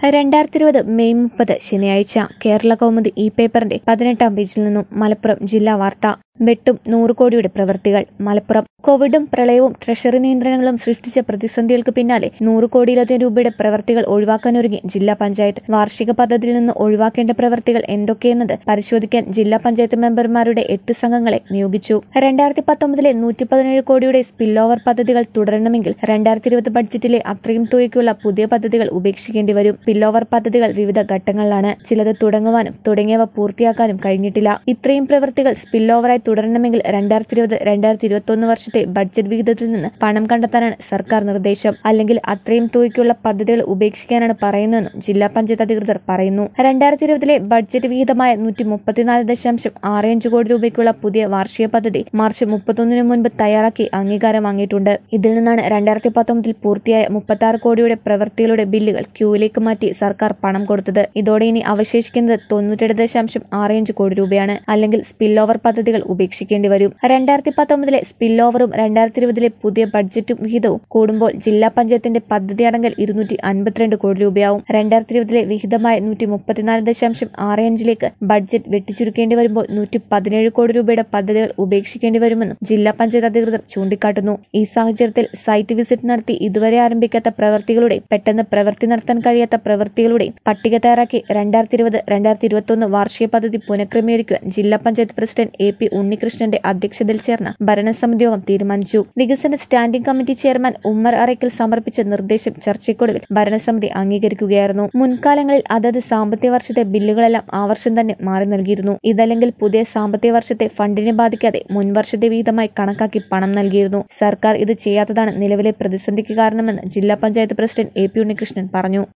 രണ്ടായിരത്തി ഇരുപത് മെയ് മുപ്പത് ശനിയാഴ്ച കേരള കൗമുദി ഇ പേപ്പറിന്റെ പതിനെട്ടാം പേജിൽ നിന്നും മലപ്പുറം ജില്ലാ വാർത്ത വെട്ടും നൂറ് കോടിയുടെ പ്രവൃത്തികൾ മലപ്പുറം കോവിഡും പ്രളയവും ട്രഷറി നിയന്ത്രണങ്ങളും സൃഷ്ടിച്ച പ്രതിസന്ധികൾക്ക് പിന്നാലെ നൂറ് കോടിയിലധികം രൂപയുടെ പ്രവൃത്തികൾ ഒഴിവാക്കാനൊരുങ്ങി ജില്ലാ പഞ്ചായത്ത് വാർഷിക പദ്ധതിയിൽ നിന്ന് ഒഴിവാക്കേണ്ട പ്രവൃത്തികൾ എന്തൊക്കെയെന്നത് പരിശോധിക്കാൻ ജില്ലാ പഞ്ചായത്ത് മെമ്പർമാരുടെ എട്ട് സംഘങ്ങളെ നിയോഗിച്ചു രണ്ടായിരത്തി പത്തൊമ്പതിലെ നൂറ്റി പതിനേഴ് കോടിയുടെ സ്പിൽ ഓവർ പദ്ധതികൾ തുടരണമെങ്കിൽ രണ്ടായിരത്തി ഇരുപത് ബഡ്ജറ്റിലെ അത്രയും തുകയ്ക്കുള്ള പുതിയ പദ്ധതികൾ ഉപേക്ഷിക്കേണ്ടി വരും സ്പിൽ ഓവർ പദ്ധതികൾ വിവിധ ഘട്ടങ്ങളിലാണ് ചിലത് തുടങ്ങുവാനും തുടങ്ങിയവ പൂർത്തിയാക്കാനും കഴിഞ്ഞിട്ടില്ല ഇത്രയും പ്രവൃത്തികൾ സ്പിൽ ഓവറായി തുടരണമെങ്കിൽ രണ്ടായിരത്തി ഇരുപത് രണ്ടായിരത്തി ഇരുപത്തൊന്ന് വർഷത്തെ ബഡ്ജറ്റ് വിഹിതത്തിൽ നിന്ന് പണം കണ്ടെത്താനാണ് സർക്കാർ നിർദ്ദേശം അല്ലെങ്കിൽ അത്രയും തുകയ്ക്കുള്ള പദ്ധതികൾ ഉപേക്ഷിക്കാനാണ് പറയുന്നതെന്നും ജില്ലാ പഞ്ചായത്ത് അധികൃതർ പറയുന്നു രണ്ടായിരത്തി ഇരുപതിലെ ബഡ്ജറ്റ് വിഹിതമായ നൂറ്റി മുപ്പത്തിനാല് ദശാംശം ആറ് അഞ്ച് കോടി രൂപയ്ക്കുള്ള പുതിയ വാർഷിക പദ്ധതി മാർച്ച് മുപ്പത്തൊന്നിന് മുൻപ് തയ്യാറാക്കി അംഗീകാരം വാങ്ങിയിട്ടുണ്ട് ഇതിൽ നിന്നാണ് രണ്ടായിരത്തി പത്തൊമ്പതിൽ പൂർത്തിയായ മുപ്പത്തി ആറ് കോടിയുടെ പ്രവൃത്തികളുടെ ബില്ലുകൾ ക്യൂവിലേക്ക് മാറ്റി സർക്കാർ പണം കൊടുത്തത് ഇതോടെ ഇനി അവശേഷിക്കുന്നത് തൊണ്ണൂറ്റെട്ട് ദശാംശം ആറ് അഞ്ച് കോടി രൂപയാണ് അല്ലെങ്കിൽ സ്പിൽ ഓവർ പദ്ധതികൾ ഉപേക്ഷിക്കേണ്ടി വരും രണ്ടായിരത്തി പത്തൊമ്പതിലെ സ്പിൽ ഓവറും രണ്ടായിരത്തി ഇരുപതിലെ പുതിയ ബഡ്ജറ്റും വിഹിതവും കൂടുമ്പോൾ ജില്ലാ പഞ്ചായത്തിന്റെ പദ്ധതി അടങ്കൽ ഇരുന്നൂറ്റി അൻപത്തിരണ്ട് കോടി രൂപയാവും രണ്ടായിരത്തി ഇരുപതിലെ വിഹിതമായ നൂറ്റി മുപ്പത്തിനാല് ദശാംശം ആറ് അഞ്ചിലേക്ക് ബഡ്ജറ്റ് വെട്ടിച്ചുരുക്കേണ്ടി വരുമ്പോൾ നൂറ്റി പതിനേഴ് കോടി രൂപയുടെ പദ്ധതികൾ ഉപേക്ഷിക്കേണ്ടി വരുമെന്നും ജില്ലാ പഞ്ചായത്ത് അധികൃതർ ചൂണ്ടിക്കാട്ടുന്നു ഈ സാഹചര്യത്തിൽ സൈറ്റ് വിസിറ്റ് നടത്തി ഇതുവരെ ആരംഭിക്കാത്ത പ്രവൃത്തികളുടെയും പെട്ടെന്ന് പ്രവൃത്തി നടത്താൻ കഴിയാത്ത പ്രവൃത്തികളുടെയും പട്ടിക തയ്യാറാക്കി രണ്ടായിരത്തി ഇരുപത് രണ്ടായിരത്തി ഇരുപത്തൊന്ന് വാർഷിക പദ്ധതി പുനഃക്രമീകരിക്കുവാൻ ജില്ലാ പഞ്ചായത്ത് പ്രസിഡന്റ് എ പി ഉണ്ണികൃഷ്ണന്റെ അധ്യക്ഷതയിൽ ചേർന്ന ഭരണസമിതി യോഗം തീരുമാനിച്ചു വികസന standing committee chairman Ummer Arakkal സമർപ്പിച്ച നിർദ്ദേശം ചർച്ചയ്ക്കൊടുവിൽ ഭരണസമിതി അംഗീകരിക്കുകയായിരുന്നു മുൻകാലങ്ങളിൽ അതത് സാമ്പത്തിക വർഷത്തെ ബില്ലുകളെല്ലാം ആ വർഷം തന്നെ മാറി നൽകിയിരുന്നു ഇതല്ലെങ്കിൽ പുതിയ സാമ്പത്തിക വർഷത്തെ ഫണ്ടിനെ ബാധിക്കാതെ മുൻവർഷത്തെ വിഹിതമായി കണക്കാക്കി പണം നൽകിയിരുന്നു സർക്കാർ ഇത് ചെയ്യാത്തതാണ് നിലവിലെ പ്രതിസന്ധിക്ക് കാരണമെന്ന് ജില്ലാ panchayat president A P Unnikrishnan പറഞ്ഞു